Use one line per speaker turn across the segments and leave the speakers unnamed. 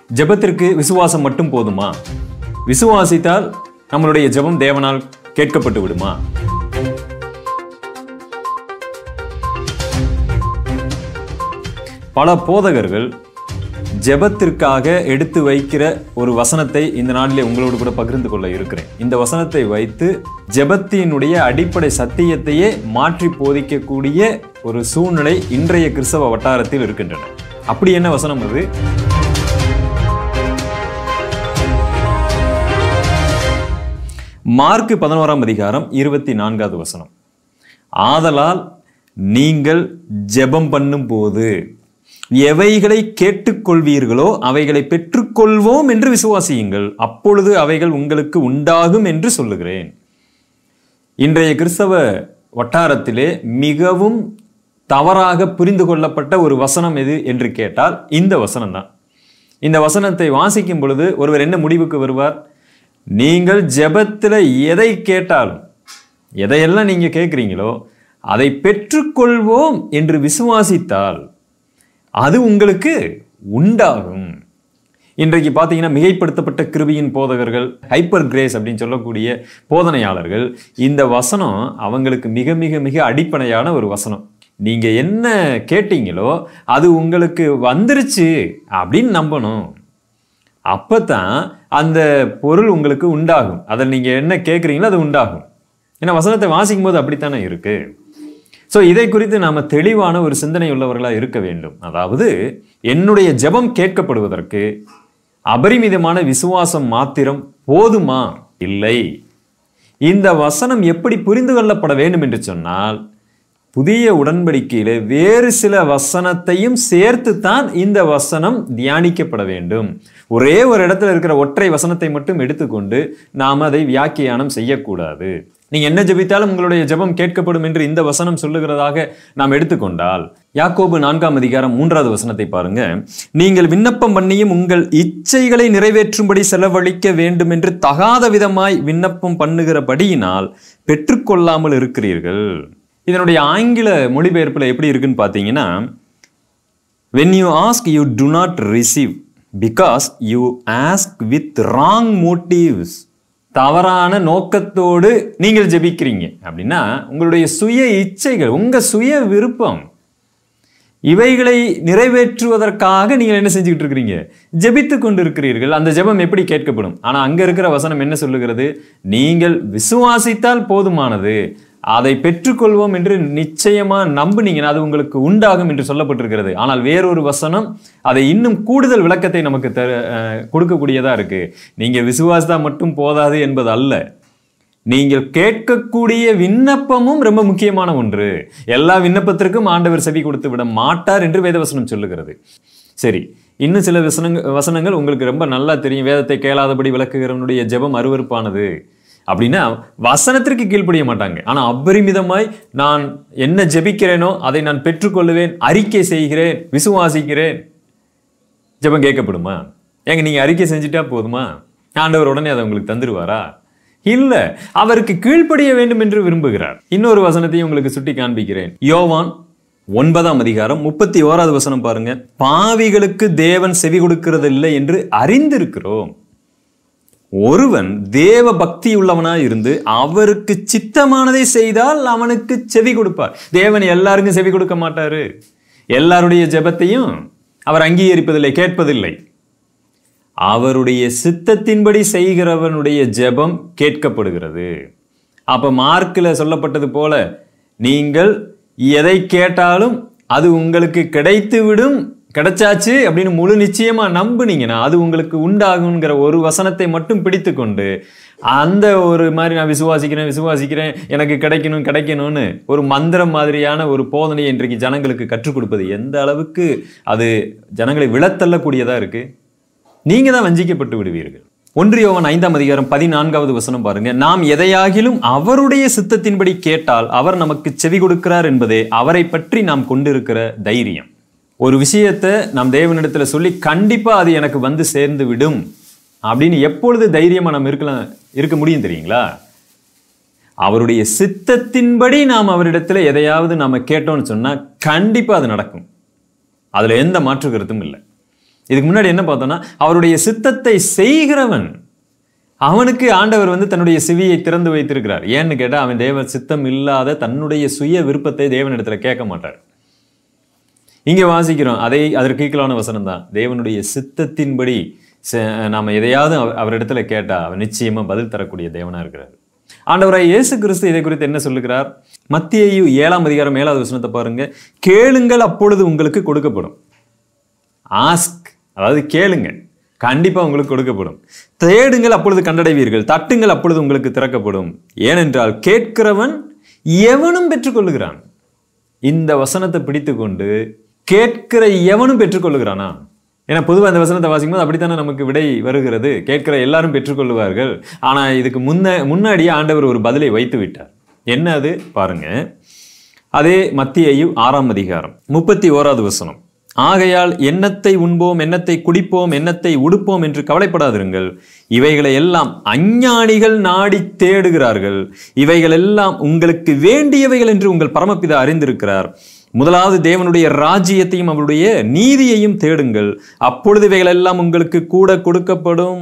ஜெபத்திற்கு விசுவாசம் மட்டும் போதுமா விசுவாசித்தால் நம்மளுடைய ஜெபம் தேவனால் கேட்கப்பட்டு விடுமா பல போதகர்கள் ஜெபத்திற்காக எடுத்து வைக்கிற ஒரு வசனத்தை இந்த நாளிலே உங்களோடு கூட பகிர்ந்து கொள்ள இருக்கிறேன் இந்த வசனத்தை வைத்து ஜெபத்தினுடைய அடிப்படை சத்தியத்தையே மாற்றி போதிக்கக்கூடிய ஒரு சூழ்நிலை இன்றைய கிறிஸ்தவ வட்டாரத்தில் இருக்கின்றன அப்படி என்ன வசனம் அது மார்க் பதினோராம் அதிகாரம் இருபத்தி நான்காவது வசனம் ஆதலால் நீங்கள் ஜெபம் பண்ணும்போது எவைகளை கேட்டுக்கொள்வீர்களோ அவைகளை பெற்றுக்கொள்வோம் என்று விசுவாசியுங்கள் அப்பொழுது அவைகள் உங்களுக்கு உண்டாகும் என்று சொல்லுகிறேன் இன்றைய கிறிஸ்தவ வட்டாரத்திலே மிகவும் தவறாக புரிந்து கொள்ளப்பட்ட ஒரு வசனம் எது என்று கேட்டால் இந்த வசனம் தான் இந்த வசனத்தை வாசிக்கும் பொழுது ஒருவர் என்ன முடிவுக்கு வருவார் நீங்கள் ஜெபத்தில் எதை கேட்டாலும் எதையெல்லாம் நீங்க கேட்குறீங்களோ அதை பெற்றுக்கொள்வோம் என்று விசுவாசித்தால் அது உங்களுக்கு உண்டாகும் இன்றைக்கு பார்த்தீங்கன்னா மிகைப்படுத்தப்பட்ட கிருபியின் போதகர்கள் ஹைப்பர் கிரேஸ் அப்படின்னு சொல்லக்கூடிய போதனையாளர்கள் இந்த வசனம் அவங்களுக்கு மிக மிக மிக அடிப்படையான ஒரு வசனம் நீங்க என்ன கேட்டீங்களோ அது உங்களுக்கு வந்துருச்சு அப்படின்னு நம்பணும் அப்பதான் அந்த பொருள் உங்களுக்கு உண்டாகும் அதில் நீங்க என்ன கேட்குறீங்களோ அது உண்டாகும் ஏன்னா வசனத்தை வாசிக்கும் போது அப்படித்தானே இருக்கு ஸோ இதை குறித்து நாம தெளிவான ஒரு சிந்தனை உள்ளவர்களா இருக்க வேண்டும் அதாவது என்னுடைய ஜெபம் கேட்கப்படுவதற்கு அபரிமிதமான விசுவாசம் மாத்திரம் போதுமா இல்லை இந்த வசனம் எப்படி புரிந்து கொள்ளப்பட வேண்டும் என்று சொன்னால் புதிய உடன்படிக்கையில வேறு சில வசனத்தையும் சேர்த்து தான் இந்த வசனம் தியானிக்கப்பட வேண்டும் ஒரே ஒரு இடத்துல இருக்கிற ஒற்றை வசனத்தை மட்டும் எடுத்துக்கொண்டு நாம் அதை வியாக்கியானம் செய்யக்கூடாது நீங்க என்ன ஜெபித்தாலும் உங்களுடைய ஜெபம் கேட்கப்படும் என்று இந்த வசனம் சொல்லுகிறதாக நாம் எடுத்துக்கொண்டால் யாக்கோபு நான்காம் அதிகாரம் மூன்றாவது வசனத்தை பாருங்க நீங்கள் விண்ணப்பம் பண்ணியும் உங்கள் இச்சைகளை நிறைவேற்றும்படி செலவழிக்க வேண்டும் என்று தகாத விதமாய் விண்ணப்பம் பண்ணுகிறபடியினால் பெற்றுக்கொள்ளாமல் இருக்கிறீர்கள் இதனுடைய ஆங்கில மொழிபெயர்ப்பில் எப்படி இருக்குன்னு பார்த்தீங்கன்னா when you ask you do not receive because you ask with wrong motives தவறான நோக்கத்தோடு நீங்கள் ஜெபிக்கிறீங்க அப்படின்னா உங்களுடைய சுய இச்சைகள் உங்க சுய விருப்பம் இவைகளை நிறைவேற்றுவதற்காக நீங்கள் என்ன செஞ்சுக்கிட்டு இருக்கிறீங்க ஜெபித்து கொண்டு இருக்கிறீர்கள் அந்த ஜெபம் எப்படி கேட்கப்படும் ஆனா அங்க இருக்கிற வசனம் என்ன சொல்லுகிறது நீங்கள் விசுவாசித்தால் போதுமானது அதை பெற்றுக்கொள்வோம் என்று நிச்சயமா நம்புனீங்கன்னா அது உங்களுக்கு உண்டாகும் என்று சொல்லப்பட்டிருக்கிறது ஆனால் வேறொரு வசனம் அதை இன்னும் கூடுதல் விளக்கத்தை நமக்கு தர அஹ், கொடுக்கக்கூடியதா இருக்கு நீங்க விசுவாசித்தா மட்டும் போதாது என்பது அல்ல நீங்கள் கேட்கக்கூடிய விண்ணப்பமும் ரொம்ப முக்கியமான ஒன்று எல்லா விண்ணப்பத்திற்கும் ஆண்டவர் செவி கொடுத்து விட மாட்டார் என்று வேதவசனம் சொல்லுகிறது சரி இன்னும் சில வசனங்கள் வசனங்கள் உங்களுக்கு ரொம்ப நல்லா தெரியும் வேதத்தை கேளாதபடி விளக்குகிறவனுடைய ஜெபம் அருவருப்பானது அப்படின்னா வசனத்திற்கு கீழ்ப்படிய மாட்டாங்க ஆனா அபரிமிதமாய் நான் என்ன ஜெபிக்கிறேனோ அதை நான் பெற்றுக்கொள்ளுவேன் அறிக்கை செய்கிறேன் விசுவாசிக்கிறேன் ஜெபம் கேட்கப்படுமா ஏங்க நீங்க அறிக்கை செஞ்சுட்டா போதுமா ஆண்டவர் உடனே அதை உங்களுக்கு தந்துருவாரா இல்ல அவருக்கு கீழ்ப்படிய வேண்டும் என்று விரும்புகிறார் இன்னொரு வசனத்தையும் உங்களுக்கு சுட்டி காண்பிக்கிறேன் யோவான் ஒன்பதாம் அதிகாரம் முப்பத்தி ஓராவது வசனம் பாருங்க பாவிகளுக்கு தேவன் செவி கொடுக்கிறதில்லை என்று அறிந்திருக்கிறோம் ஒருவன் தேவ பக்தி உள்ளவனாய் இருந்து அவருக்கு சித்தமானதை செய்தால் அவனுக்கு செவி கொடுப்பார் தேவன் எல்லாருக்கும் செவி கொடுக்க மாட்டாரு எல்லாருடைய ஜெபத்தையும் அவர் அங்கீகரிப்பதில்லை கேட்பதில்லை அவருடைய சித்தத்தின்படி செய்கிறவனுடைய ஜெபம் கேட்கப்படுகிறது அப்ப மார்க்கில் சொல்லப்பட்டது போல நீங்கள் எதை கேட்டாலும் அது உங்களுக்கு கிடைத்துவிடும் கிடைச்சாச்சு அப்படின்னு முழு நிச்சயமா நம்புனீங்கன்னா அது உங்களுக்கு உண்டாகுங்கிற ஒரு வசனத்தை மட்டும் பிடித்து கொண்டு அந்த ஒரு மாதிரி நான் விசுவாசிக்கிறேன் விசுவாசிக்கிறேன் எனக்கு கிடைக்கணும் கிடைக்கணும்னு ஒரு மந்திரம் மாதிரியான ஒரு போதனையை இன்றைக்கு ஜனங்களுக்கு கற்றுக் கொடுப்பது எந்த அளவுக்கு அது ஜனங்களை விழத்தள்ளக்கூடியதா இருக்கு நீங்க தான் வஞ்சிக்கப்பட்டு விடுவீர்கள் ஒன்று யோவான் ஐந்தாம் அதிகாரம் பதினான்காவது வசனம் பாருங்க நாம் எதையாகிலும் அவருடைய சித்தத்தின்படி கேட்டால் அவர் நமக்கு செவி கொடுக்கிறார் என்பதே அவரை பற்றி நாம் கொண்டிருக்கிற தைரியம் ஒரு விஷயத்தை நாம் தேவனிடத்துல சொல்லி கண்டிப்பா அது எனக்கு வந்து சேர்ந்து விடும் அப்படின்னு எப்பொழுது தைரியமா நம்ம இருக்கலாம் இருக்க முடியும் தெரியுங்களா அவருடைய சித்தத்தின்படி நாம் அவரிடத்துல எதையாவது நாம கேட்டோம்னு சொன்னா கண்டிப்பா அது நடக்கும் அதுல எந்த மாற்று கருத்தும் இல்லை இதுக்கு முன்னாடி என்ன பார்த்தோம்னா அவருடைய சித்தத்தை செய்கிறவன் அவனுக்கு ஆண்டவர் வந்து தன்னுடைய செவியை திறந்து வைத்திருக்கிறார் ஏன்னு கேட்டா அவன் தேவ சித்தம் இல்லாத தன்னுடைய சுய விருப்பத்தை தேவனிடத்துல கேட்க மாட்டார் இங்க வாசிக்கிறோம் அதை அதற்கு ஈக்கலான வசனம் தான் தேவனுடைய சித்தத்தின்படி செ- நாம எதையாவது அவ- அவரிடத்துல கேட்டா அவர் நிச்சயமா பதில் தரக்கூடிய தேவனா இருக்கிறார் ஆண்டவராய் இயேசு கிறிஸ்து இதை குறித்து என்ன சொல்லுகிறார் மத்தியு ஏழாம் அதிகாரம் ஏழாவது வசனத்தை பாருங்க கேளுங்கள் அப்பொழுது உங்களுக்கு கொடுக்கப்படும் ஆஸ்க் அதாவது கேளுங்க கண்டிப்பா உங்களுக்கு கொடுக்கப்படும் தேடுங்கள் அப்பொழுது கண்டடைவீர்கள் தட்டுங்கள் அப்பொழுது உங்களுக்கு திறக்கப்படும் ஏனென்றால் கேட்கிறவன் எவனும் பெற்றுக்கொள்ளுகிறான் இந்த வசனத்தை பிடித்து கொண்டு கேட்கிற எவனும் பெற்றுக்கொள்ளுகிறானா ஏன்னா பொதுவாக இந்த வசனத்தை வாசிக்கும்போது அப்படித்தானே நமக்கு விடை வருகிறது கேட்கிற எல்லாரும் பெற்றுக்கொள்ளுவார்கள் ஆனா இதுக்கு முன்ன முன்னாடியே ஆண்டவர் ஒரு பதிலை வைத்து விட்டார் என்ன அது பாருங்க அதே மத்தியையு ஆறாம் அதிகாரம் முப்பத்தி ஓராவது வசனம் ஆகையால் எண்ணத்தை உண்போம் எண்ணத்தை குடிப்போம் எண்ணத்தை உடுப்போம் என்று கவலைப்படாதிருங்கள் இவைகளை எல்லாம் அஞ்ஞானிகள் நாடி தேடுகிறார்கள் இவைகள் எல்லாம் உங்களுக்கு வேண்டியவைகள் என்று உங்கள் பரமபிதா அறிந்திருக்கிறார் முதலாவது தேவனுடைய ராஜ்யத்தையும் அவருடைய நீதியையும் தேடுங்கள் அப்பொழுது இவைகள் எல்லாம் உங்களுக்கு கூட கொடுக்கப்படும்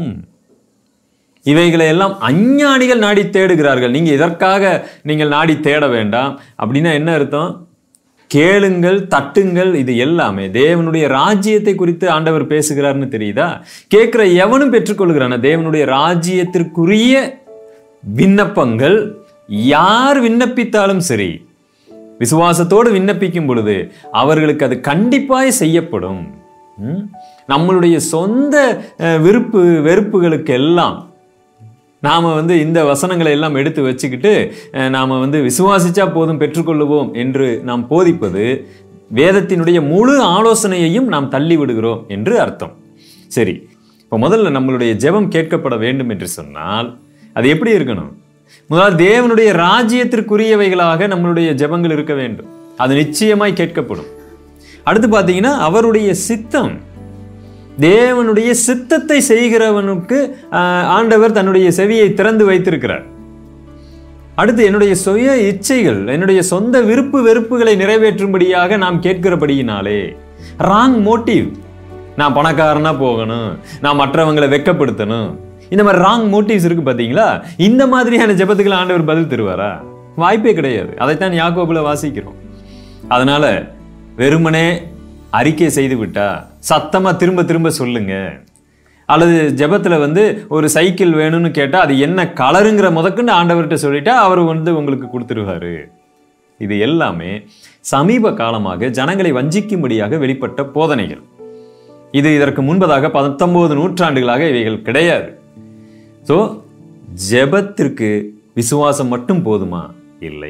இவைகளை எல்லாம் அஞ்ஞானிகள் நாடி தேடுகிறார்கள் நீங்க இதற்காக நீங்கள் நாடி தேட வேண்டாம் அப்படின்னா என்ன அர்த்தம் கேளுங்கள் தட்டுங்கள் இது எல்லாமே தேவனுடைய ராஜ்யத்தை குறித்து ஆண்டவர் பேசுகிறார்னு தெரியுதா கேட்கிற எவனும் பெற்றுக்கொள்கிறான தேவனுடைய ராஜ்யத்திற்குரிய விண்ணப்பங்கள் யார் விண்ணப்பித்தாலும் சரி விசுவாசத்தோடு விண்ணப்பிக்கும் பொழுது அவர்களுக்கு அது கண்டிப்பாய் செய்யப்படும் ம்? நம்மளுடைய சொந்த அஹ், விருப்பு வெறுப்புகளுக்கு எல்லாம் நாம வந்து இந்த வசனங்களை எல்லாம் எடுத்து வச்சுக்கிட்டு அஹ், நாம வந்து விசுவாசிச்சா போதும் பெற்றுக்கொள்ளுவோம் என்று நாம் போதிப்பது வேதத்தினுடைய முழு ஆலோசனையையும் நாம் தள்ளி விடுகிறோம் என்று அர்த்தம் சரி இப்போ முதல்ல நம்மளுடைய ஜெபம் கேட்கப்பட வேண்டும் என்று சொன்னால் அது எப்படி இருக்கணும் முதல்ல தேவனுடைய ராஜ்யத்திற்குரியவைகளாக நம்மளுடைய ஜெபங்கள் இருக்க வேண்டும் அது நிச்சயமாய் கேட்கப்படும் அடுத்து பார்த்தீங்கன்னா அவருடைய சித்தம் தேவனுடைய சித்தத்தை செய்கிறவனுக்கு ஆஹ், ஆண்டவர் தன்னுடைய செவியை திறந்து வைத்திருக்கிறார் அடுத்து என்னுடைய சுய இச்சைகள் என்னுடைய சொந்த விருப்பு வெறுப்புகளை நிறைவேற்றும்படியாக நாம் கேட்கிறபடியினாலே ராங் மோட்டிவ் நான் பணக்காரனா போகணும் நான் மற்றவங்களை வெட்கப்படுத்தணும் இந்த மாதிரி ராங் மோட்டிவ்ஸ் இருக்கு பாத்தீங்களா இந்த மாதிரியான ஜெபத்துக்கு ஆண்டவர் பதில் தருவாரா வாய்ப்பே கிடையாது அதைத்தான் யாக்கோபுல வாசிக்கிறோம் அதனால வெறுமனே அறிக்கை செய்து விட்டா சத்தமா திரும்ப திரும்ப சொல்லுங்க அல்லது ஜெபத்துல வந்து ஒரு சைக்கிள் வேணும்னு கேட்டா அது என்ன கலருங்கிற முதற்கொண்டு ஆண்டவர்கிட்ட சொல்லிட்டா அவர் வந்து உங்களுக்கு கொடுத்துருவாரு இது எல்லாமே சமீப காலமாக ஜனங்களை வஞ்சிக்கும்படியாக வெளிப்பட்ட போதனைகள் இது இதற்கு முன்பதாக பத்தொன்பது நூற்றாண்டுகளாக இவைகள் கிடையாது ஸோ ஜெபத்திற்கு விசுவாசம் மட்டும் போதுமா இல்லை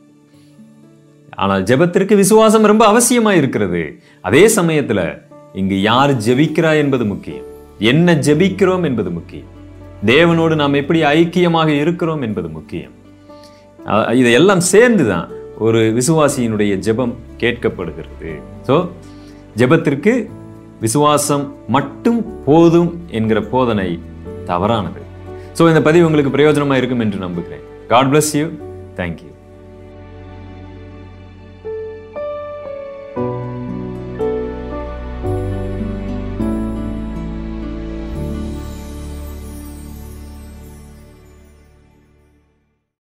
ஆனால் ஜெபத்திற்கு விசுவாசம் ரொம்ப அவசியமா இருக்கிறது அதே சமயத்துல இங்கு யார் ஜெபிக்கிறா என்பது முக்கியம் என்ன ஜெபிக்கிறோம் என்பது முக்கியம் தேவனோடு நாம் எப்படி ஐக்கியமாக இருக்கிறோம் என்பது முக்கியம் அ- இதையெல்லாம் சேர்ந்து தான் ஒரு விசுவாசியினுடைய ஜெபம் கேட்கப்படுகிறது ஸோ ஜெபத்திற்கு விசுவாசம் மட்டும் போதும் என்கிற போதனை தவறானது ஸோ இந்த பதிவு உங்களுக்கு பிரயோஜனமா இருக்கும் என்று நம்புகிறேன் காட் bless யூ தேங்க்யூ